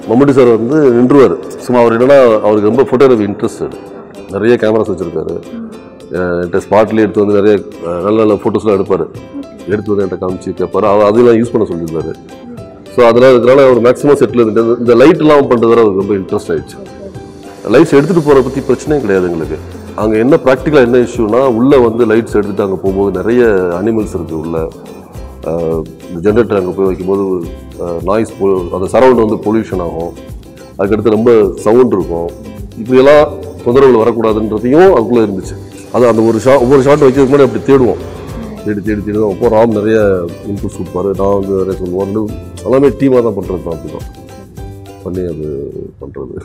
மம்முட்டி sir வந்து நின்றுவார் சும்மா அவர் என்னன்னா அவருக்கு ரொம்ப ஃபோட்டோகிராஃபி இன்ட்ரெஸ்டட் நிறைய கேமராஸ் வச்சுருக்காரு என்கிட்ட ஸ்பாட்லேயே எடுத்து வந்து நிறைய அஹ், நல்ல நல்ல ஃபோட்டோஸ்லாம் எடுப்பார் எடுத்து வந்து என்கிட்ட காமிச்சு கேட்பார் அவர் அதெல்லாம் யூஸ் பண்ண சொல்லியிருந்தாரு ஸோ அதெல்லாம் இருக்கிறனால அவர் மேக்ஸிமம் செட்டில் இருந்துட்டு இந்த லைட்லாம் பண்ணுறதுல அவருக்கு ரொம்ப இன்ட்ரெஸ்ட் ஆயிடுச்சு லைட்ஸ் எடுத்துகிட்டு போகிற பற்றி பிரச்சனையே கிடையாது எங்களுக்கு அங்கே என்ன ப்ராக்டிக்கலாக என்ன இஷ்யூனா உள்ளே வந்து லைட்ஸ் எடுத்துகிட்டு அங்கே போகும்போது நிறைய அனிமல்ஸ் இருக்குது உள்ள ஜென்ரேட்டர் அங்கே போய் வைக்கும்போது நாய்ஸ் அந்த சரௌண்ட் வந்து பொல்யூஷன் ஆகும் அதுக்கடுத்து ரொம்ப சவுண்ட் இருக்கும் இப்படியெல்லாம் தொந்தரவுகள் வரக்கூடாதுன்றதையும் அதுக்குள்ளே இருந்துச்சு அது அந்த ஒரு ஷா ஒவ்வொரு ஷாட் வைக்கிறதுக்கு முன்னாடி அப்படி தேடுவோம் தேடி தேடி தேடி தான் அப்போ ராம் நிறைய இன்புட்ஸ் கொடுப்பாரு நான் வந்து நிறைய சொல்லுவோம் ரெண்டு எல்லாமே டீமாக தான் பண்ணுறது தான் அப்படி தான் பண்ணி அது பண்ணுறது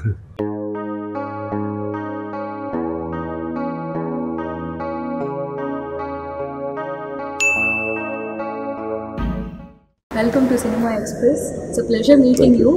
welcome to cinema express it's pleasure meeting you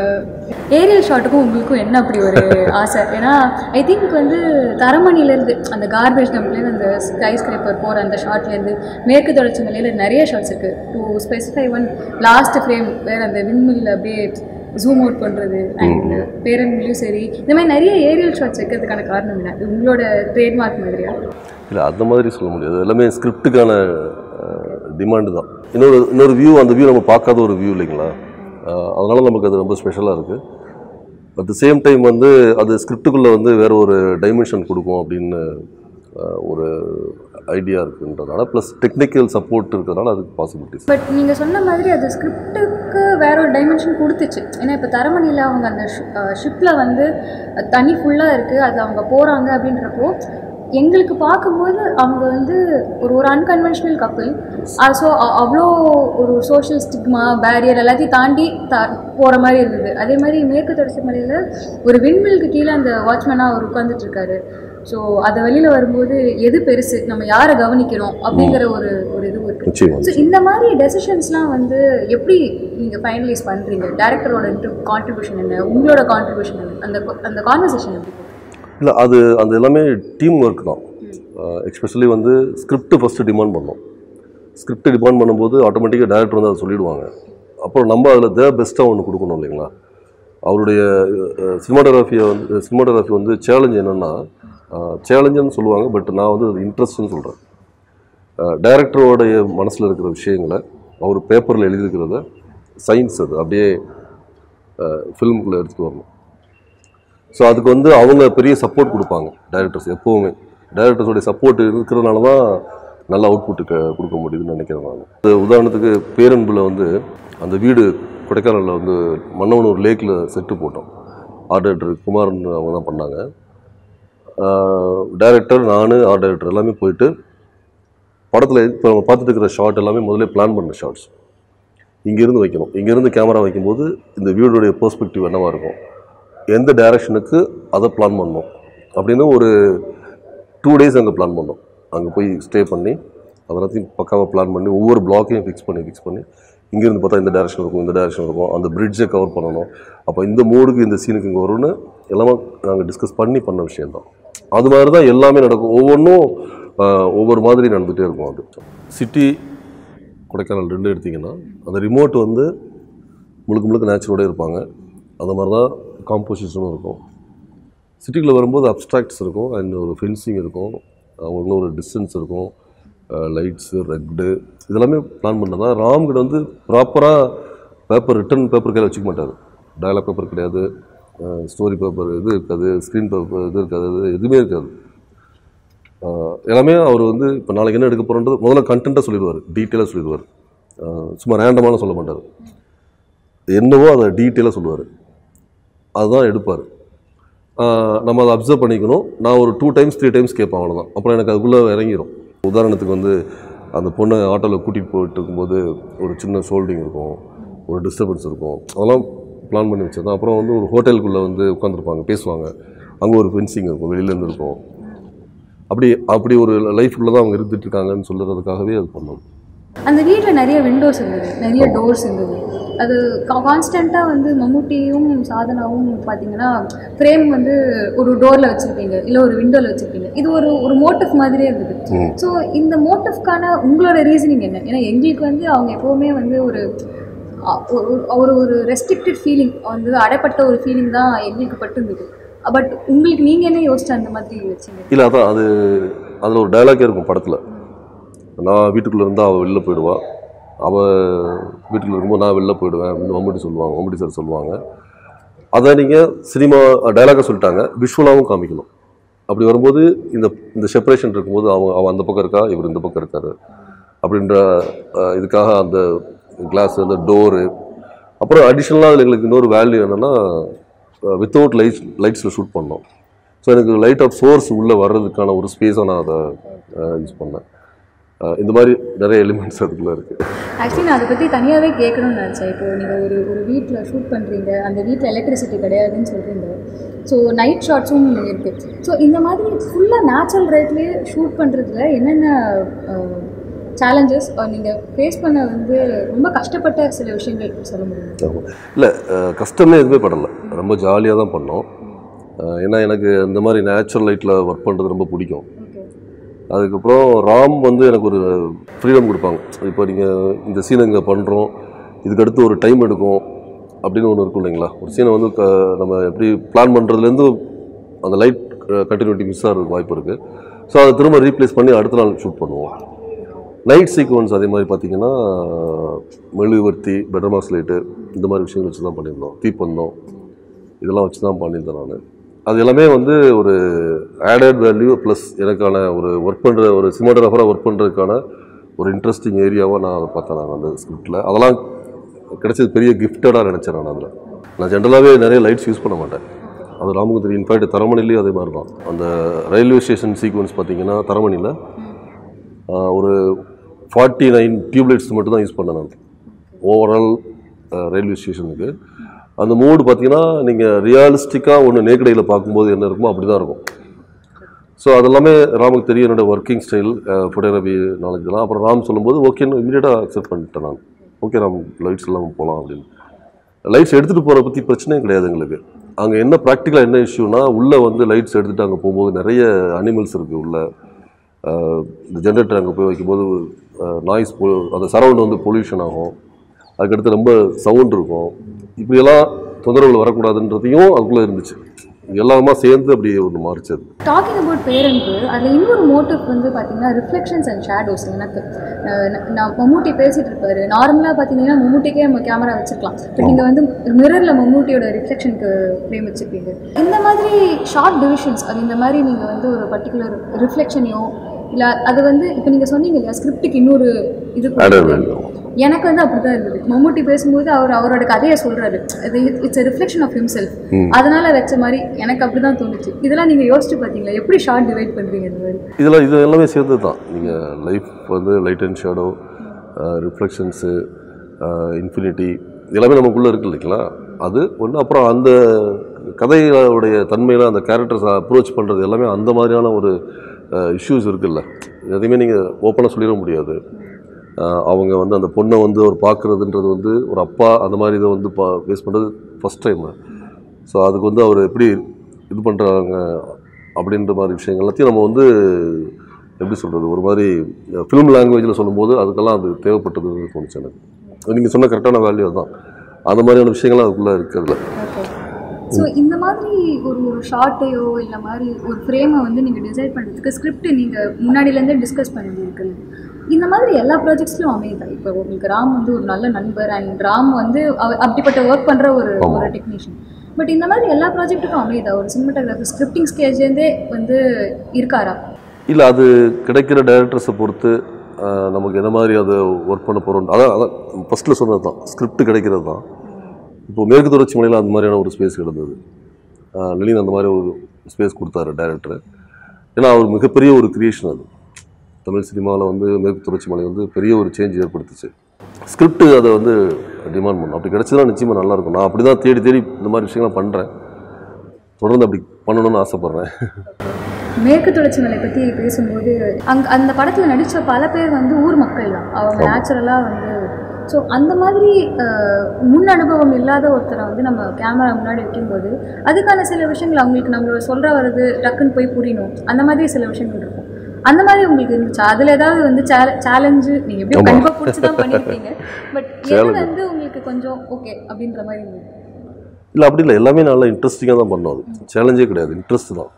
aerial ஷாட்டுக்கும் உங்களுக்கும் என்ன அப்படி ஒரு ஆசை ஏன்னா ஐ திங்க் வந்து தரமணிலேருந்து அந்த கார்பேஜ் டம்ப்லேருந்து அந்த ஸ்கை ஸ்கிரேப்பர் போகிற அந்த ஷாட்லேருந்து மேற்கு தொடர்ச்சி மலையில் நிறைய ஷாட்ஸ் இருக்குது to specify one last frame வேறு அந்த விண்மில் அப்படியே ஜூம் அவுட் பண்ணுறது அண்ட் பேரன்லையும் சரி இந்த மாதிரி நிறைய ஏரியல் ஷாட்ஸ் வைக்கிறதுக்கான காரணம் என்ன அது உங்களோட ட்ரேட்மார்க் மாதிரியா இல்லை அந்த மாதிரி சொல்ல முடியாது எல்லாமே ஸ்கிரிப்டுக்கான டிமாண்டு தான் இன்னொரு இன்னொரு வியூ அந்த வியூ நம்ம பார்க்காத ஒரு வியூ இல்லைங்களா அஹ் அதனால நமக்கு அது ரொம்ப ஸ்பெஷலாக இருக்குது அட் த சேம் டைம் வந்து அது ஸ்கிரிப்டுக்குள்ளே வந்து வேற ஒரு டைமென்ஷன் கொடுக்கும் அப்படின்னு அஹ், ஒரு ஐடியா இருக்குன்றதுனால ப்ளஸ் டெக்னிக்கல் சப்போர்ட் இருக்கிறதுனால அதுக்கு பாசிபிலிட்டிஸ் பட் நீங்கள் சொன்ன மாதிரி அது ஸ்கிரிப்டுக்கு வேற ஒரு டைமென்ஷன் கொடுத்துச்சு ஏன்னா இப்போ தரமணியில் அவங்க அந்த ஷிப்பில் வந்து தண்ணி ஃபுல்லாக இருக்குது அது அவங்க போகிறாங்க அப்படின்றப்போ எங்களுக்கு பார்க்கும்போது அவங்க வந்து ஒரு ஒரு அன்கன்வென்ஷனல் கப்பிள் ஸோ அவ்வளோ ஒரு சோஷியல் ஸ்டிக்மா பேரியர் எல்லாத்தையும் தாண்டி தா போகிற மாதிரி இருந்தது அதே மாதிரி மேற்கு தொடர்ச்சி மலையில் ஒரு விண்மில்க்கு கீழே அந்த வாட்ச்மேனாக அவர் உட்காந்துட்டு இருக்காரு ஸோ அது வெளியில் வரும்போது எது பெருசு நம்ம யாரை கவனிக்கிறோம் அப்படிங்கிற ஒரு ஒரு இது இருக்குது நிச்சயமா ஸோ இந்த மாதிரி டெசிஷன்ஸ்லாம் வந்து எப்படி நீங்கள் ஃபைனலைஸ் பண்ணுறீங்க டேரக்டரோட கான்ட்ரிபியூஷன் என்ன உங்களோட கான்ட்ரிபியூஷன் என்ன அந்த அந்த கான்வர்சேஷன் எப்படி இல்லை அது அந்த எல்லாமே டீம் ஒர்க் தான் எக்ஸ்பெஷலி வந்து ஸ்கிரிப்ட் ஃபஸ்ட்டு டிமாண்ட் பண்ணோம் ஸ்கிரிப்ட் டிமாண்ட் பண்ணும்போது ஆட்டோமேட்டிக்காக டேரக்டர் வந்து அதை சொல்லிடுவாங்க அப்புறம் நம்ம அதில் த பெஸ்ட்டாக ஒன்று கொடுக்கணும் இல்லைங்களா அவருடைய சினிமாட்டோகிராஃபியை வந்து சினிமாட்டோகிராஃபி வந்து சேலஞ்ச் என்னென்னா சேலஞ்சுன்னு சொல்லுவாங்க பட் நான் வந்து அது இன்ட்ரெஸ்ட்னு சொல்கிறேன் டைரக்டரோடைய மனசில் இருக்கிற விஷயங்களை அவர் பேப்பரில் எழுதியிருக்கிறத சயின்ஸ் அது அப்படியே ஃபிலிமுக்குள்ளே எடுத்துகிட்டு வரணும் ஸோ அதுக்கு வந்து அவங்க பெரிய சப்போர்ட் கொடுப்பாங்க டைரக்டர்ஸ் எப்போவுமே டைரக்டர்ஸோடைய சப்போர்ட் இருக்கிறதுனால தான் நல்ல அவுட்புட்டு கொடுக்க முடியுதுன்னு நினைக்கிறேன் நான் இது உதாரணத்துக்கு பேரன்புல வந்து அந்த வீடு கொடைக்கானலில் வந்து மன்னவனூர் லேக்கில் செட்டு போட்டோம் ஆர்ட் டைரக்டர் குமாரன் அவங்க தான் பண்ணாங்க டைரக்டர் நான் ஆர்ட் டைரக்டர் எல்லாமே போயிட்டு படத்தில் இப்போ நம்ம பார்த்துட்டு இருக்கிற ஷாட் எல்லாமே முதல்ல பிளான் பண்ண ஷார்ட்ஸ் இங்கேருந்து வைக்கணும் இங்கேருந்து கேமரா வைக்கும்போது இந்த வீடுடைய பெர்ஸ்பெக்டிவ் என்னவா இருக்கும் எந்த டைரக்ஷனுக்கு அதை பிளான் பண்ணோம் அப்படின்னு ஒரு டூ டேஸ் அங்கே பிளான் பண்ணோம் அங்கே போய் ஸ்டே பண்ணி அதெல்லாத்தையும் பக்காவாக பிளான் பண்ணி ஒவ்வொரு பிளாக்கையும் ஃபிக்ஸ் பண்ணி ஃபிக்ஸ் பண்ணி இங்கேருந்து பார்த்தா இந்த டேரக்ஷன் இருக்கும் இந்த டேரக்ஷன் இருக்கும் அந்த பிரிட்ஜை கவர் பண்ணணும் அப்போ இந்த மூடுக்கு இந்த சீனுக்கு இங்கே வரும்னு எல்லாமே நாங்கள் டிஸ்கஸ் பண்ணி பண்ண விஷயம்தான் அது மாதிரி தான் எல்லாமே நடக்கும் ஒவ்வொன்றும் ஆஹ், ஒவ்வொரு மாதிரி நடந்துகிட்டே இருக்கும் அது சிட்டி கொடைக்கானல் ரெண்டு எடுத்திங்கன்னா அந்த ரிமோட் வந்து முழுக்க முழுக்க நேச்சுரோட இருப்பாங்க அந்த மாதிரி தான் காம்போசிஷனும் இருக்கும் சிட்டிக்குள்ளே வரும்போது அப்ட்ராக்ட்ஸ் இருக்கும் அண்ட் ஒரு ஃபென்சிங் இருக்கும் அவங்களுக்குள்ள ஒரு டிஸ்டன்ஸ் இருக்கும் லைட்ஸு ரெட்டு இதெல்லாமே பிளான் பண்ணது தான் ராம்கிட்ட வந்து ப்ராப்பராக பேப்பர் ரிட்டன் பேப்பர் கையில் வச்சுக்க மாட்டார் டயலாக் பேப்பர் கிடையாது ஸ்டோரி பேப்பர் இது இருக்காது ஸ்க்ரீன் பேப்பர் இது இருக்காது இது எதுவுமே இருக்காது ஆஹ் எல்லாமே அவர் வந்து இப்போ நாளைக்கு என்ன எடுக்க போகிறோன்றது முதல்ல கண்டென்ட்டாக சொல்லிடுவார் டீட்டெயிலாக சொல்லிடுவார் ஆஹ் சும்மா ரேண்டமான சொல்ல மாட்டார் என்னவோ அதை டீட்டெயிலாக சொல்லுவார் அதுதான் எடுப்பார் நம்ம அதை அப்சர்வ் பண்ணிக்கணும் நான் ஒரு டூ டைம்ஸ் த்ரீ டைம்ஸ் கேட்பேன் அவ்வளோதான் அப்புறம் எனக்கு அதுக்குள்ளே இறங்கிடும் உதாரணத்துக்கு வந்து அந்த பொண்ணை ஆட்டோவில் கூட்டிகிட்டு போயிட்டு இருக்கும்போது ஒரு சின்ன ஷோல்டிங் இருக்கும் ஒரு டிஸ்டர்பன்ஸ் இருக்கும் அதெல்லாம் பிளான் பண்ணி வச்சது அப்புறம் வந்து ஒரு ஹோட்டலுக்குள்ளே வந்து உட்காந்துருப்பாங்க பேசுவாங்க அங்கே ஒரு ஃபென்சிங் இருக்கும் வெளியிலேருந்து இருக்கும் அப்படி அப்படி ஒரு லைஃப்குள்ளே தான் அவங்க இருந்துட்டு இருக்காங்கன்னு சொல்லுறதுக்காகவே அது பண்ணோம் அந்த வீட்டில் நிறைய விண்டோஸ் இருந்தது நிறைய டோர்ஸ் இருந்தது அது கான்ஸ்டண்ட்டாக வந்து மம்முட்டியும் சாதனாவும் பார்த்தீங்கன்னா ஃப்ரேம் வந்து ஒரு டோரில் வச்சுருப்பீங்க இல்லை ஒரு விண்டோவில் வச்சுருப்பீங்க இது ஒரு ஒரு மோட்டிவ் மாதிரியே இருந்தது ம். ஸோ இந்த மோட்டிவ்க்கான உங்களோட ரீசனிங் என்ன ஏன்னா எங்களுக்கு வந்து அவங்க எப்போவுமே வந்து ஒரு அ- ஒரு- ஒரு ஒரு ரெஸ்ட்ரிக்டட் ஃபீலிங் வந்து அடைப்பட்ட ஒரு ஃபீலிங் தான் எங்களுக்கு பட்டுருந்தது பட் உங்களுக்கு நீங்கள் என்ன யோசிச்சு அந்த மாதிரி வச்சீங்க இல்லை அதான் அது அதில் ஒரு டயலாக்கே இருக்கும் படத்தில் நான் வீட்டுக்குள்ளே இருந்தால் அவள் வெளில போயிடுவா அவள் வீட்டுக்குள்ள இருக்கும்போது நான் வெளில போயிடுவேன் அப்படின்னு மம்முட்டி சொல்லுவாங்க மம்முட்டி சார் சொல்லுவாங்க அதை நீங்கள் சினிமா டயலாக்காக சொல்லிட்டாங்க விஷுவலாகவும் காமிக்கணும் அப்படி வரும்போது இந்த இந்த செப்பரேஷன் இருக்கும்போது அவன் அவன் அந்த பக்கம் இருக்கா இவர் இந்த பக்கம் இருக்காரு அப்படின்ற அஹ், இதுக்காக அந்த கிளாஸ் அந்த டோரு அப்புறம் அடிஷ்னலாக அதில் எங்களுக்கு இன்னொரு வேல்யூ என்னென்னா வித்தவுட் லைட்ஸ் லைட்ஸில் ஷூட் பண்ணோம் ஸோ எனக்கு லைட் ஆஃப் சோர்ஸ் உள்ளே வர்றதுக்கான ஒரு ஸ்பேஸாக நான் அதை யூஸ் பண்ணேன் அஹ், இந்த மாதிரி நிறைய எலிமெண்ட்ஸ் அதுக்குள்ளே இருக்குது ஆக்சுவலி நான் அதை பற்றி தனியாகவே கேட்கணும்னு நினச்சேன் இப்போ நீங்கள் ஒரு ஒரு வீட்டில் ஷூட் பண்ணுறீங்க அந்த வீட்டில் எலக்ட்ரிசிட்டி கிடையாதுன்னு சொல்கிறீங்க ஸோ நைட் ஷாட்ஸும் இருக்குது ஸோ இந்த மாதிரி ஃபுல்லாக நேச்சுரல் ரேட்லேயே ஷூட் பண்ணுறதுல என்னென்ன சேலஞ்சஸ் நீங்கள் ஃபேஸ் பண்ண வந்து ரொம்ப கஷ்டப்பட்ட சில விஷயங்கள் சொல்ல முடியும் இல்லை கஷ்டமே எதுவுமே படலை ரொம்ப ஜாலியாக தான் பண்ணோம் அஹ், ஏன்னா எனக்கு இந்த மாதிரி நேச்சுரல் லைட்டில் ஒர்க் பண்ணுறது ரொம்ப பிடிக்கும் ஓகே அதுக்கப்புறம் ராம் வந்து எனக்கு ஒரு ஃப்ரீடம் கொடுப்பாங்க இப்போ நீங்கள் இந்த சீனை இங்கே பண்ணுறோம் இதுக்கு அடுத்து ஒரு டைம் எடுக்கும் அப்படின்னு ஒன்று இருக்கும் இல்லைங்களா ஒரு சீனை வந்து க நம்ம எப்படி பிளான் பண்ணுறதுலேருந்து அந்த லைட் கண்டினியூட்டி மிஸ் ஆகிறதுக்கு வாய்ப்பு இருக்குது ஸோ அதை திரும்ப ரீப்ளேஸ் பண்ணி அடுத்த நாள் ஷூட் பண்ணுவோம் நைட் சீக்வன்ஸ் அதே மாதிரி பார்த்தீங்கன்னா மெழுகுவர்த்தி பெட்ரமாஸ் லைட்டு இந்த மாதிரி விஷயங்கள் வச்சு தான் பண்ணியிருந்தோம் தீப்பந்தம் இதெல்லாம் வச்சு தான் பண்ணியிருந்தேன் நான் அது எல்லாமே வந்து ஒரு ஆடட் வேல்யூ ப்ளஸ் எனக்கான ஒரு ஒர்க் பண்ணுற ஒரு சினிமாட்டோகிராஃபராக ஒர்க் பண்ணுறதுக்கான ஒரு இன்ட்ரெஸ்டிங் ஏரியாவாக நான் அதை பார்த்தேன் நான் அந்த ஸ்கிரிப்டில் அதெல்லாம் கிடைச்சது பெரிய கிஃப்டடாக நினச்சேன் நான் அதில் நான் ஜென்ரலாகவே நிறைய லைட்ஸ் யூஸ் பண்ண மாட்டேன் அது ராமுக்கு தெரியும் இன்ஃபேக்ட் தரமணிலையும் அதே மாதிரி தான் அந்த ரயில்வே ஸ்டேஷன் சீக்வன்ஸ் பார்த்தீங்கன்னா தரமணியில் ஆஹ் ஒரு ஃபார்ட்டி நைன் டியூப்லைட்ஸ் மட்டும் தான் யூஸ் பண்ணேன் நான் ஓவரால் ரயில்வே ஸ்டேஷனுக்கு அந்த மூடு பார்த்தீங்கன்னா நீங்கள் ரியாலிஸ்டிக்காக ஒன்று நேக்கடையில் பார்க்கும்போது என்ன இருக்குமோ அப்படி தான் இருக்கும் ஸோ அதெல்லாமே ராமுக்கு தெரியும் என்னோட ஒர்க்கிங் ஸ்டைல் ஃபோட்டோகிராஃபி நாலேஜ் எல்லாம் அப்புறம் ராம் சொல்லும்போது ஓகேன்னு இமீடியட்டாக அக்செப்ட் பண்ணிட்டேன் நான் ஓகே ராம் லைட்ஸ் எல்லாம் போகலாம் அப்படின்னு லைட்ஸ் எடுத்துகிட்டு போகிற பற்றி பிரச்சனையே கிடையாது எங்களுக்கு அங்கே என்ன ப்ராக்டிக்கலாக என்ன இஷ்யூனா உள்ளே வந்து லைட்ஸ் எடுத்துகிட்டு அங்கே போகும்போது நிறைய அனிமல்ஸ் இருக்குது உள்ளே ஆஹ் இந்த ஜென்ரேட்டர் அங்கே போய் வைக்கும்போது நாய்ஸ் பொ அந்த சரவுண்ட் வந்து பொல்யூஷன் ஆகும் அதுக்கடுத்து ரொம்ப சவுண்ட் இருக்கும் இப்படியெல்லாம் தொந்தரவுகள் வரக்கூடாதுன்றதையும் அதுக்குள்ளே இருந்துச்சு இது எல்லாமா சேர்ந்து அப்படி ஒன்று மாறிச்சது டாக்கிங் அபவுட் பேரன்பு அதில் இன்னொரு மோட்டிவ் வந்து பார்த்தீங்கன்னா ரிஃப்ளெக்ஷன்ஸ் அண்ட் ஷேடோஸ் எனக்கு அஹ் ந- நான் மம்மூட்டி பேசிட்டு இருப்பாரு நார்மலாக பார்த்தீங்கன்னா மம்மூட்டிக்கே நம்ம கேமரா வச்சிருக்கலாம் பட் நீங்கள் வந்து மிரரில் மம்மூட்டியோட ரிஃப்ளெக்ஷனுக்கு ஃப்ரேம் வச்சிருப்பீங்க இந்த மாதிரி ஷார்ட் டிவிஷன்ஸ் அது இந்த மாதிரி நீங்கள் வந்து ஒரு பர்டிகுலர் ரிஃப்ளெக்ஷனையோ இல்லை அது வந்து இப்போ நீங்கள் சொன்னீங்க இல்லையா ஸ்கிரிப்டுக்கு இன்னொரு இது ஆடர் கொடுக்குறது. வேல்யூ எனக்கு வந்து அப்படிதான் இருந்தது மம்மூட்டி பேசும்போது அவர் அவரோட கதையை சொல்றாரு இது இட்ஸ் ரிஃப்ளெக்ஷன் ஆஃப் ஹிம்செல்ஃப் அதனால வச்ச மாதிரி எனக்கு அப்படிதான் தோணுச்சு இதெல்லாம் நீங்க யோசிச்சு பார்த்தீங்களா எப்படி ஷார்ட் டிவைட் பண்றீங்க இந்த மாதிரி இதெல்லாம் இது எல்லாமே சேர்ந்து தான் நீங்கள் லைஃப் வந்து light and shadow reflections infinity எல்லாமே நமக்குள்ளே இருக்கு இல்லைங்களா அது ஒன்று அப்புறம் அந்த கதையோடைய தன்மையில் அந்த கேரக்டர்ஸை அப்ரோச் பண்ணுறது எல்லாமே அந்த மாதிரியான ஒரு இஷ்யூஸ் இருக்குல்ல எதையுமே நீங்கள் ஓப்பனாக சொல்லிட முடியாது அஹ் அவங்க வந்து அந்த பொண்ணை வந்து ஒரு பார்க்குறதுன்றது வந்து ஒரு அப்பா அந்த மாதிரி இதை வந்து பா ஃபேஸ் பண்ணுறது ஃபஸ்ட் டைம் ஸோ அதுக்கு வந்து அவர் எப்படி இது பண்ணுறாங்க அப்படின்ற மாதிரி விஷயங்கள் எல்லாத்தையும் நம்ம வந்து எப்படி சொல்கிறது ஒரு மாதிரி ஃபிலிம் லாங்குவேஜில் சொல்லும்போது அதுக்கெல்லாம் அது தேவைப்பட்டதுன்னு தோணுச்சு எனக்கு நீங்கள் சொன்ன கரெக்டான வேல்யூ தான் அந்த மாதிரியான விஷயங்கள்லாம் அதுக்குள்ளே இருக்கிறதுல ஓகே ஸோ இந்த மாதிரி ஒரு ஒரு ஷார்ட்டையோ இல்லை மாதிரி ஒரு ஃப்ரேமை வந்து நீங்கள் டிசைட் பண்ணுறதுக்கு ஸ்கிரிப்ட் நீங்கள் முன்னாடியிலேருந்தே டிஸ்கஸ் பண்ணியிருக்குல்ல இந்த மாதிரி எல்லா ப்ராஜெக்ட்ஸ்லையும் அமையுதா இப்போ உங்களுக்கு ராம் வந்து ஒரு நல்ல நண்பர் அண்ட் ராம் வந்து அவ- அப்படிப்பட்ட ஒர்க் பண்ணுற ஒரு ஒரு டெக்னீஷியன் பட் இந்த மாதிரி எல்லா ப்ராஜெக்ட்டுக்கும் அமையுதா ஒரு சினிமாட்டோகிராஃபர் ஸ்கிரிப்டிங் ஸ்டேஜ்லேருந்தே வந்து இருக்காரா இல்லை அது கிடைக்கிற டைரக்டர்ஸை பொறுத்து ஆஹ், நமக்கு என்ன மாதிரி அதை ஒர்க் பண்ண போகிறோம் அதான் அதான் ஃபஸ்ட்டில் சொன்னது தான் ஸ்கிரிப்ட் கிடைக்கிறது தான் இப்போ மேற்கு தொடர்ச்சி மலையில் அந்த மாதிரியான ஒரு ஸ்பேஸ் கிடந்தது ஆஹ், லெனின் அந்த மாதிரி ஒரு ஸ்பேஸ் கொடுத்தாரு டைரக்டர் ஏன்னா அவர் மிகப்பெரிய ஒரு கிரியேஷன் அது தமிழ் சினிமாவில் வந்து மேற்கு தொடர்ச்சி மலை வந்து பெரிய ஒரு சேஞ்ச் ஏற்படுத்துச்சு ஸ்கிரிப்ட் அதை வந்து டிமாண்ட் பண்ணும் அப்படி கிடச்சதுனா நிச்சயமாக நல்லாயிருக்கும் நான் அப்படி தான் தேடி தேடி இந்த மாதிரி விஷயங்கள்லாம் பண்ணுறேன் தொடர்ந்து அப்படி பண்ணணும்னு ஆசைப்பட்றேன் மேற்கு தொடர்ச்சி மலை பற்றி பேசும்போது அங் அந்த படத்தில் நடித்த பல பேர் வந்து ஊர் மக்கள் தான் அவங்க நேச்சுரலாக வந்து ஸோ அந்த மாதிரி அஹ், முன் அனுபவம் இல்லாத ஒருத்தரை வந்து நம்ம கேமரா முன்னாடி வைக்கும்போது அதுக்கான சில விஷயங்கள் அவங்களுக்கு நம்மளோட சொல்கிற வர்றது டக்குன்னு போய் புரியணும் அந்த மாதிரி சில விஷயங்கள் இருக்கும் அந்த மாதிரி உங்களுக்கு இருந்துச்சா அதில் ஏதாவது வந்து சேலஞ்சு நீங்கள் எப்படியும் ஆமா. கண்டிப்பாக பிடிச்சி தான் பண்ணியிருப்பீங்க பட் எது Challenge. வந்து உங்களுக்கு கொஞ்சம் ஓகே அப்படின்ற மாதிரி இருந்தது இல்லை அப்படி இல்லை எல்லாமே நல்லா இன்ட்ரெஸ்டிங்காக தான் பண்ணோம் அது சேலஞ்சே கிடையாது இன்ட்ரெஸ்ட் தான்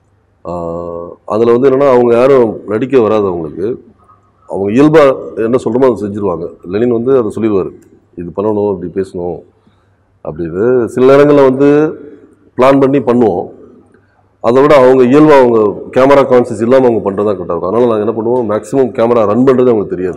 அதில் வந்து என்னென்னா அவங்க யாரும் நடிக்க வராது அவங்களுக்கு அவங்க இயல்பாக என்ன சொல்கிறோமோ அதை செஞ்சுருவாங்க லெனின் வந்து அதை சொல்லிடுவார் இது பண்ணணும் இப்படி பேசணும் அப்படின்னு சில நேரங்களில் வந்து பிளான் பண்ணி பண்ணுவோம் அதை விட அவங்க இயல்பாக அவங்க கேமரா கான்சியஸ் இல்லாமல் அவங்க பண்ணுறது தான் கரெக்டாக இருக்கும் அதனால் நாங்கள் என்ன பண்ணுவோம் மேக்ஸிமம் கேமரா ரன் பண்ணுறது அவங்களுக்கு தெரியாது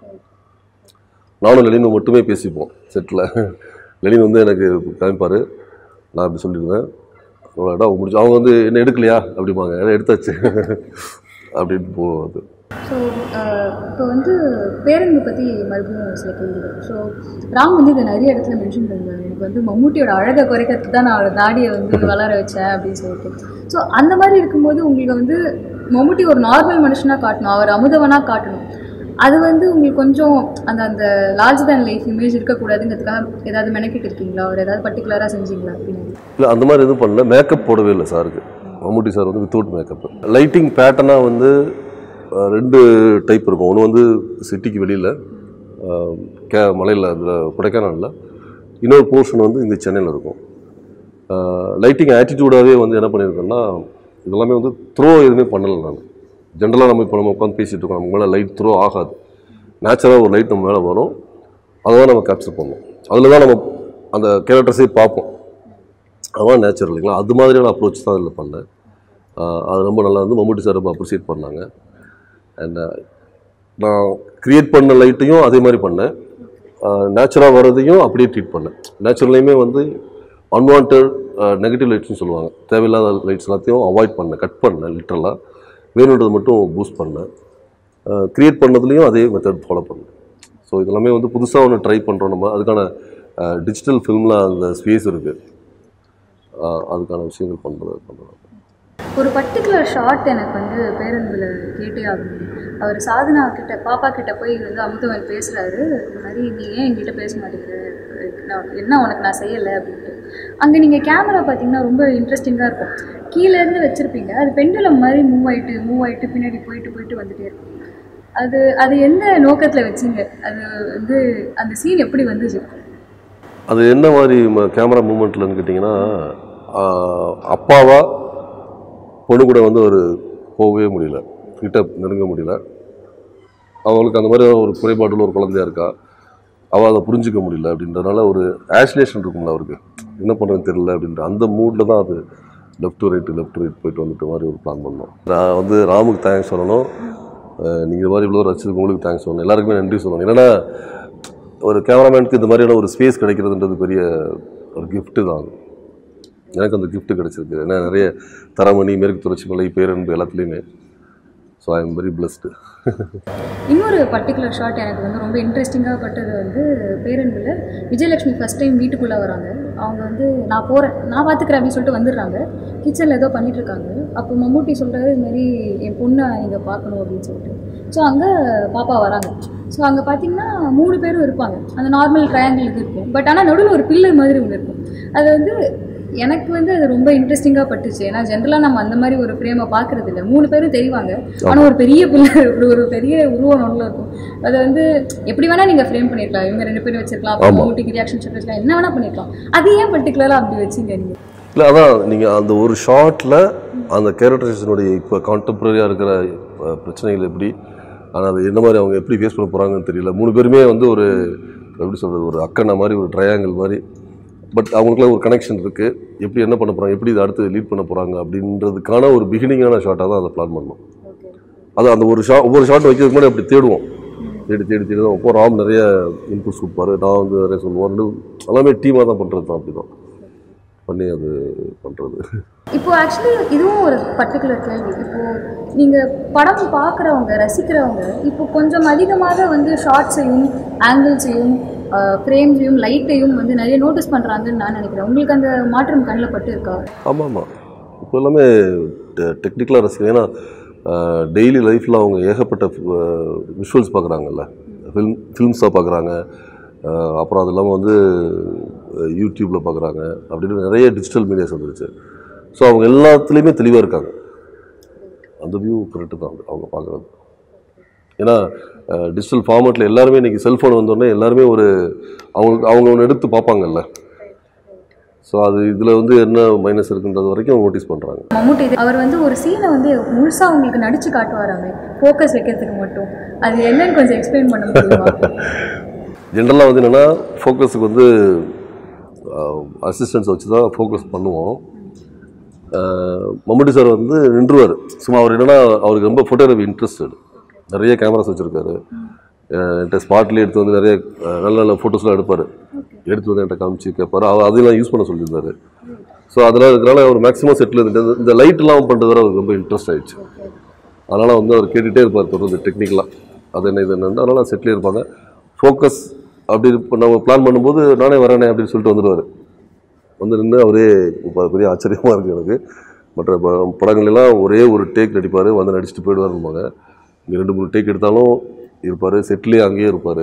நானும் லெனினும் மட்டுமே பேசிப்போம் செட்டில் லெனின் வந்து எனக்கு காமிப்பார் நான் அப்படி சொல்லிடுவேன் அவ்வளோடா முடிச்சு அவங்க வந்து என்ன எடுக்கலையா அப்படிம்பாங்க "ஏன்னா எடுத்தாச்சு அப்படின்னு போவோம் அது ஸோ இப்போ வந்து பேரன்பு பற்றி மறுபடியும் சில கேள்விகள் ஸோ ராம் வந்து இதை நிறைய இடத்துல மென்ஷன் பண்ணுவாங்க எனக்கு வந்து மம்முட்டியோட அழகை குறைக்கிறதுக்கு தான் நான் அவரோட தாடியை வந்து வளர வச்சேன் அப்படின்னு சொல்லிட்டு ஸோ அந்த மாதிரி இருக்கும்போது உங்களுக்கு வந்து மம்முட்டி ஒரு நார்மல் மனுஷனாக காட்டணும் அவர் அமுதவனாக காட்டணும் அது வந்து உங்களுக்கு கொஞ்சம் அந்த அந்த லார்ஜ் தேன் லைஃப் இமேஜ் இருக்கக்கூடாதுங்கிறதுக்காக ஏதாவது மெனக்கிட்டு இருக்கீங்களா அவர் ஏதாவது பர்டிகுலராக செஞ்சீங்களா அப்படின்னு இல்லை அந்த மாதிரி எதுவும் பண்ணல மேக்கப் போடவே இல்லை சாருக்கு மம்முட்டி சார் வந்து வித்தவுட் மேக்கப் லைட்டிங் பேட்டர்னாக வந்து அஹ், ரெண்டு டைப் இருக்கும் ஒன்று வந்து சிட்டிக்கு வெளியில் கே மலையில் அதில் கொடைக்கானலில் இன்னொரு போர்ஷன் வந்து இங்கே சென்னையில் இருக்கும் லைட்டிங் ஆட்டிடியூடாகவே வந்து என்ன பண்ணியிருக்கேன்னா இதெல்லாமே வந்து த்ரோ எதுவுமே பண்ணலை நான் ஜென்ரலாக நம்ம இப்போ நம்ம உட்காந்து பேசிகிட்டு இருக்கோம் நம்ம மேலே லைட் த்ரோ ஆகாது நேச்சுரலாக ஒரு லைட் நம்ம மேலே வரும் அதை தான் நம்ம கேப்சர் பண்ணுவோம் அதில் தான் நம்ம அந்த கேரக்டர்ஸே பார்ப்போம் அதான் நேச்சுரல் இல்லைங்களா அது மாதிரியான அப்ரோச் தான் இதில் பண்ணேன் ஆஹ் அது ரொம்ப நல்லா வந்து மம்முட்டி சார் ரொம்ப அப்ரிசியேட் பண்ணாங்க அண்ட் நான் க்ரியேட் பண்ண லைட்டையும் அதே மாதிரி பண்ணேன் நேச்சுரலாக வர்றதையும் அப்படியே ட்ரீட் பண்ணேன் நேச்சுரலையுமே வந்து அன்வான்ட் நெகட்டிவ் லைட்ஸ்னு சொல்லுவாங்க தேவையில்லாத லைட்ஸ் எல்லாத்தையும் அவாய்ட் பண்ணேன் கட் பண்ணேன் லிட்டரலாக வேணுன்றது மட்டும் பூஸ்ட் பண்ணேன் க்ரியேட் பண்ணதுலேயும் அதே மெத்தட் ஃபாலோ பண்ணேன் ஸோ இதெல்லாமே வந்து புதுசாக ஒன்று ட்ரை பண்ணுறோம் நம்ம அதுக்கான டிஜிட்டல் ஃபிலிமில் அந்த ஸ்பேஸ் இருக்குது அதுக்கான விஷயங்கள் பண்ணுறது பண்ணுறோம் ஒரு பர்டிகுலர் ஷார்ட் எனக்கு வந்து பேருந்தில் கேட்டே ஆகணும் அவர் சாதனா கிட்ட பாப்பா கிட்ட போய் வந்து அமுதவன் பேசுகிறாரு இந்த மாதிரி நீ ஏன் என்கிட்ட பேச மாட்டேங்கிற நான் என்ன உனக்கு நான் செய்யலை அப்படின்ட்டு அங்கே நீங்கள் கேமரா பார்த்தீங்கன்னா ரொம்ப இன்ட்ரெஸ்டிங்காக இருக்கும் கீழே இருந்து வச்சுருப்பீங்க அது பெண்டுலம் மாதிரி மூவ் ஆயிட்டு மூவ் ஆயிட்டு பின்னாடி போயிட்டு போயிட்டு வந்துட்டே இருக்கும் அது அது எந்த நோக்கத்தில் வச்சீங்க அது வந்து அந்த சீன் எப்படி வந்துச்சு அது என்ன மாதிரி கேமரா மூமெண்ட்லன்னு கேட்டிங்கன்னா ஆஹ், அப்பாவா பொண்ணு கூட வந்து ஒரு போகவே முடியல கிட்ட நெருங்க முடியல அவளுக்கு அந்த மாதிரி ஒரு குறைபாடுள்ள ஒரு குழந்தையா இருக்கா அவள் அதை புரிஞ்சிக்க முடியல அப்படின்றனால ஒரு ஆஸ்லேஷன் இருக்கும்ல அவருக்கு என்ன பண்ணுறதுன்னு தெரியல அப்படின்ற அந்த மூடில் தான் அது left to right left to right போயிட்டு வந்துட்டு மாதிரி ஒரு பிளான் பண்ணோம் நான் வந்து ராமுக்கு தேங்க்ஸ் சொல்லணும் நீங்கள் இது மாதிரி இவ்வளோ ரசிச்சதுக்கு உங்களுக்கு தேங்க்ஸ் சொல்லணும் எல்லாருக்குமே நன்றி சொல்லணும் என்னன்னா ஒரு கேமராமேனுக்கு இந்த மாதிரியான ஒரு ஸ்பேஸ் கிடைக்கிறதுன்றது பெரிய ஒரு gift தான் அது எனக்கு அந்த gift கிடைச்சிருக்கு ஏன்னா நிறைய தரமணி மேற்கு தொடர்ச்சி மலை பேரன்பு எல்லாத்துலேயுமே so I am very blessed இன்னொரு பர்டிகுலர் ஷாட் எனக்கு வந்து ரொம்ப இன்ட்ரெஸ்டிங்காக பட்டது வந்து பேரன்பில் விஜயலட்சுமி ஃபஸ்ட் டைம் வீட்டுக்குள்ளே வராங்க அவங்க வந்து நான் போகிறேன் நான் பார்த்துக்கிறேன் அப்படின்னு சொல்லிட்டு வந்துடுறாங்க கிச்சனில் ஏதோ பண்ணிட்டு இருக்காங்க அப்போ மம்மூட்டி சொல்கிறாரு இது மாதிரி என் பொண்ணை நீங்கள் பார்க்கணும் அப்படின்னு சொல்லிட்டு ஸோ அங்கே பாப்பா வராங்க ஸோ அங்கே பார்த்தீங்கன்னா மூணு பேரும் இருப்பாங்க அந்த நார்மல் ட்ரையாங்கிள் இது இருக்கும் பட் ஆனால் நடுவில் ஒரு பில்லர் மாதிரி ஒன்று இருக்கும் அது வந்து எனக்கு வந்து அது ரொம்ப இன்ட்ரெஸ்டிங்காக பட்டுச்சு ஏன்னா ஜென்ரலாக நம்ம அந்த மாதிரி ஒரு ஃப்ரேமை பார்க்கறது இல்லை மூணு பேரும் தெரிவாங்க ஆனால் ஒரு பெரிய பில்லர் ஒரு ஒரு பெரிய உருவம் ஒன்றில் இருக்கும் அதை வந்து எப்படி வேணால் நீங்கள் ஃப்ரேம் பண்ணிருக்கலாம் இவங்க ரெண்டு பேரும் வச்சிருக்கலாம் ஆமா. மூட்டிக்கு ரியாக்ஷன் ஷாட் வச்சுக்கலாம் என்ன வேணால் பண்ணிருக்கலாம் அது ஏன் பர்டிகுலராக அப்படி வச்சிங்க நீங்கள் இல்லை அதான் நீங்கள் அந்த ஒரு ஷாட்டில் அந்த கேரக்டரைசேஷனுடைய இப்போ கான்டெம்பரரியாக இருக்கிற அஹ், பிரச்சனைகள் எப்படி ஆனால் அது என்ன மாதிரி அவங்க எப்படி ஃபேஸ் பண்ண போகிறாங்கன்னு தெரியல மூணு பேருமே வந்து ஒரு எப்படி சொல்கிறது ஒரு அக்கண்ணா மாதிரி ஒரு ட்ரையாங்கிள் மாதிரி பட் அவங்களுக்குள்ள ஒரு கனெக்ஷன் இருக்குது எப்படி என்ன பண்ண போகிறாங்க எப்படி இதை அடுத்து லீட் பண்ண போகிறாங்க அப்படின்றதுக்கான ஒரு பிகினிங்கான ஷாட்டாக தான் அதை பிளான் பண்ணோம் ஓகே அது அந்த ஒரு ஷா ஒவ்வொரு ஷாட் வைக்கிறதுக்கு முன்னாடி அப்படி தேடுவோம் தேடி தேடி தேடி தான் அப்போ ராம் நிறைய இன்புட்ஸ் கொடுப்பாரு நான் வந்து நிறைய சொல்லுவார் எல்லாமே டீமாக தான் பண்ணுறது தான் அப்படி தான் பண்ணி அது பண்ணுறது இப்போ ஆக்சுவலி இதுவும் ஒரு பர்டிகுலர் கேள்வி இப்போ நீங்கள் படம் பார்க்குறவங்க ரசிக்கிறவங்க இப்போ கொஞ்சம் அதிகமாக வந்து ஷார்ட்ஸையும் ஆங்கிள்ஸையும் ஃப்ரேம்ஸையும் லைட்டையும் வந்து நிறைய நோட்டீஸ் பண்ணுறாங்கன்னு நான் நினைக்கிறேன் உங்களுக்கு அந்த மாற்றம் கண்ணில் பட்டு இருக்கா ஆமாம் ஆமாம் இப்போ எல்லாமே டெக்னிக்கலாக ரசிக்கிறேன் ஏன்னா டெய்லி லைஃப்பில் அவங்க ஏகப்பட்ட விஷுவல்ஸ் பார்க்குறாங்கல்ல ஃபில்ம் ஃபில்ம்ஸாக பார்க்குறாங்க அப்புறம் அது இல்லாமல் வந்து யூடியூப்பில் பார்க்குறாங்க அப்படின்னு நிறைய டிஜிட்டல் மீடியாஸ் வந்துருச்சு ஸோ அவங்க எல்லாத்துலேயுமே தெளிவாக இருக்காங்க அந்த வியூ கரெக்டு தான் அது அவங்க பார்க்குறது ஏன்னா டிஜிட்டல் ஃபார்மேட்டில் எல்லாருமே இன்றைக்கி செல்ஃபோன் வந்தோடனே எல்லாருமே ஒரு அவங்களுக்கு அவங்க ஒன்று எடுத்து பார்ப்பாங்கல்ல ஸோ அது இதில் வந்து என்ன மைனஸ் இருக்குன்றது வரைக்கும் நோட்டீஸ் பண்ணுறாங்க மம்முட்டி இது அவர் வந்து ஒரு சீனை வந்து முழுசாக உங்களுக்கு நடிச்சு காட்டுவாராமே ஃபோக்கஸ் வைக்கிறதுக்கு மட்டும் அது என்னன்னு கொஞ்சம் எக்ஸ்பிளைன் பண்ண முடியுமா ஜென்ரலாக வந்து என்னென்னா ஃபோக்கஸுக்கு வந்து அசிஸ்டன்ஸ் வச்சு தான் ஃபோக்கஸ் பண்ணுவோம் அஹ், மம்முட்டி சார் வந்து நின்றுவார் சும்மா அவர் என்னென்னா அவருக்கு ரொம்ப ஃபோட்டோகிராஃபி இன்ட்ரெஸ்டட் நிறைய கேமராஸ் வச்சுருக்காரு என்கிட்ட ஸ்பாட்லேயே எடுத்து வந்து நிறைய அஹ், நல்ல நல்ல ஃபோட்டோஸ்லாம் எடுப்பார் எடுத்து வந்து என்கிட்ட காமிச்சு கேட்பார் அவர் அதெல்லாம் யூஸ் பண்ண சொல்லியிருந்தாரு ஸோ அதெல்லாம் இருக்கிறனால அவர் மேக்ஸிமம் செட்டில் இருந்துட்டு இந்த லைட்லாம் பண்ணுறது வரை அவருக்கு ரொம்ப இன்ட்ரெஸ்ட் ஆயிடுச்சு அதனால் வந்து அவர் கேட்டுகிட்டே இருப்பார் தொடர்ந்து டெக்னிக்கலாக அது என்ன இது என்னன்னு அதனால் செட்டில் இருப்பாங்க ஃபோக்கஸ் அப்படி இப்போ நம்ம பிளான் பண்ணும்போது நானே வரேனே அப்படின்னு சொல்லிட்டு வந்துடுவார் வந்து நின்று அவரே இப்போ பெரிய ஆச்சரியமாக இருக்குது எனக்கு மற்ற ப- படங்கள் எல்லாம் ஒரே ஒரு டேக் நடிப்பார் வந்து நடிச்சுட்டு போயிடுவாருப்பாங்க இங்கே ரெண்டு மூணு டேக் எடுத்தாலும் இருப்பார் செட்லேயே அங்கேயே இருப்பார்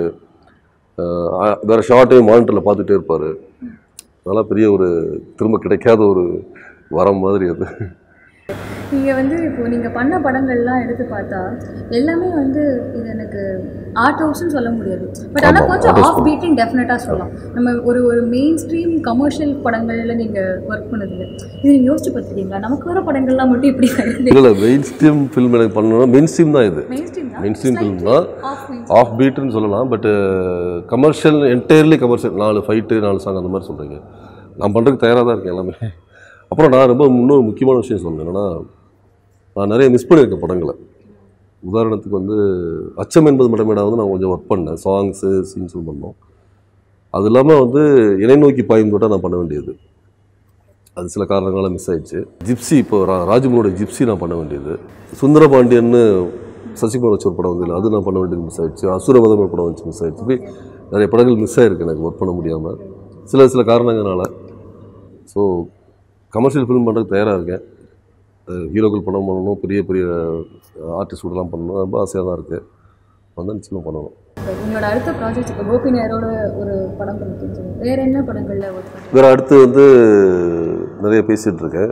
வேறு ஷார்ட்டையும் மானிட்டரில் பார்த்துட்டே இருப்பார் அதெல்லாம் பெரிய ஒரு திரும்ப கிடைக்காத ஒரு வரம் மாதிரி அது நீங்கள் வந்து இப்போ நீங்கள் பண்ண படங்கள்லாம் எடுத்து பார்த்தா எல்லாமே வந்து இது எனக்கு ஆர்ட் ஹவுஸ்னு சொல்ல முடியாது பட் ஆனால் ஆமா, கொஞ்சம் art house ஆஃப் பீட்டிங் டெஃபினட்டாக சொல்லலாம் நம்ம ஒரு ஒரு மெயின் ஸ்ட்ரீம் கமர்ஷியல் படங்களில் நீங்கள் ஒர்க் பண்ணதில்லை இது நீங்கள் யோசிச்சு பார்த்துருக்கீங்களா நமக்கு வர படங்கள்லாம் மட்டும் இப்படி வருது இல்லை இல்லை மெயின் ஸ்ட்ரீம் ஃபில்ம் எனக்கு பண்ணணும்னா மெயின் ஸ்ட்ரீம் தான் இது மெயின் ஸ்ட்ரீம் தான் மெயின் ஸ்ட்ரீம் ஃபில்ம் தான் ஆஃப் மெயின் ஆஃப் பீட்டுன்னு சொல்லலாம் பட்டு கமர்ஷியல் என்டையர்லி கமர்ஷியல் நாலு ஃபைட்டு நாலு சாங் அந்த மாதிரி சொல்கிறீங்க நான் பண்ணுறதுக்கு தயாராக தான் இருக்கேன் எல்லாமே அப்புறம் நான் ரொம்ப இன்னொரு முக்கியமான விஷயம் சொல்லணும் என்னன்னா நான் நிறைய மிஸ் பண்ணியிருக்கேன் படங்களை உதாரணத்துக்கு வந்து அச்சம் என்பது மடமேடா வந்து நான் கொஞ்சம் ஒர்க் பண்ணேன் சாங்ஸு சீன்ஸும் பண்ணோம் அது இல்லாமல் வந்து இணை நோக்கி பாயும் தோட்டா நான் பண்ண வேண்டியது அது சில காரணங்களால மிஸ் ஆயிடுச்சு ஜிப்சி இப்போ ரா ராஜமோட ஜிப்சி நான் பண்ண வேண்டியது சுந்தரபாண்டியன்னு சசிகுமார் வச்ச ஒரு படம் வந்து அது நான் பண்ண வேண்டியது மிஸ் ஆயிடுச்சு அசுரவதம் ஒரு படம் வச்சு மிஸ் ஆயிடுச்சு இப்படி நிறைய படங்கள் மிஸ் ஆயிருக்கு எனக்கு ஒர்க் பண்ண முடியாமல் சில சில காரணங்களால ஸோ கமர்ஷியல் ஃபிலிம் பண்ணுறதுக்கு தயாராக இருக்கேன் அஹ் ஹீரோக்கள் படம் பண்ணணும் பெரிய பெரிய ஆர்டிஸ்ட் கூடலாம் பண்ணணும் ரொம்ப ஆசையாக தான் இருக்குது வந்தால் நிச்சயமாக பண்ணணும் உங்களோட அடுத்த ப்ராஜெக்ட் இப்போ கோபி நேரோட ஒரு படம் பண்ணிருக்கீங்க சொல்லுங்க. வேற என்ன படங்களில் ஒர்க் பண்ணுறீங்க வேறு அடுத்து வந்து நிறைய பேசிகிட்டு இருக்கேன்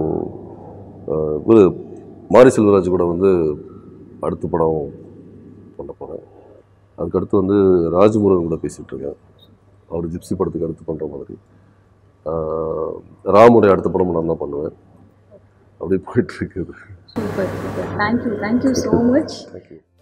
இப்போது ஒரு மாரி செல்வராஜ் கூட வந்து அடுத்த படம் பண்ண போகிறேன் அதுக்கடுத்து வந்து ராஜமுருகன் கூட பேசிகிட்டு இருக்கேன் அவர் ஜிப்சி படத்துக்கு அடுத்து பண்ணுற மாதிரி ஆஹ் ராமுடைய அடுத்த படம் நான் தான் பண்ணுவேன் அப்படியே போயிட்டுருக்குது super super thank you thank you so much thank you